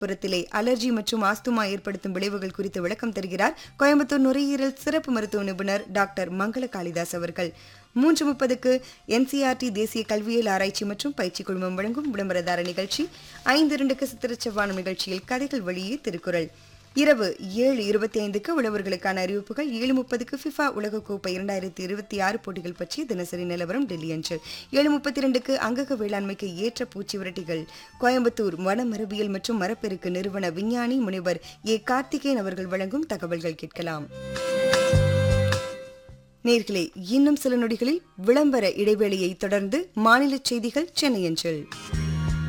புறத்திலே அலர்ஜி மற்றும் ஆஸ்துமா ஏற்படுத்தும் விளைவுகள் குறித்து விளக்கம் தருகிறார் கோயம்புத்தூர் நுரையீரல் சிறப்பு மருத்துவ நிபுணர் டாக்டர் மங்கள காளிதாஸ் அவர்கள் மூன்று முப்பதுக்கு என்சிஆர்டி தேசிய கல்வியியல் ஆராய்ச்சி மற்றும் பயிற்சி குழுமம் வழங்கும் விளம்பரதார நிகழ்ச்சி ஐந்து இரண்டுக்கு சித்திரச்சவானம் நிகழ்ச்சியில் கதைகள் வழியே திருக்குறள் இரவு ஏழு இருபத்தி ஐந்துக்கு உழவர்களுக்கான அறிவிப்புகள் ஏழு முப்பதுக்கு ஃபிஃபா உலகக்கோப்பை இரண்டாயிரத்தி இருபத்தி ஆறு போட்டிகள் பற்றிய தினசரி நிலவரம் டெல்லி அன்று ஏழு முப்பத்தி ரெண்டுக்கு அங்கக வேளாண்மைக்கு ஏற்ற பூச்சி விரட்டிகள் கோயம்புத்தூர் வன மரபியல் மற்றும் மரப்பெருக்கு நிறுவன விஞ்ஞானி முனைவர் ஏ கார்த்திகேயன் அவர்கள் வழங்கும் தகவல்கள் கேட்கலாம் நேர்களே இன்னும் சில நொடிகளில் விளம்பர இடைவேளையை தொடர்ந்து மாநில செய்திகள் சென்னை அஞ்சல்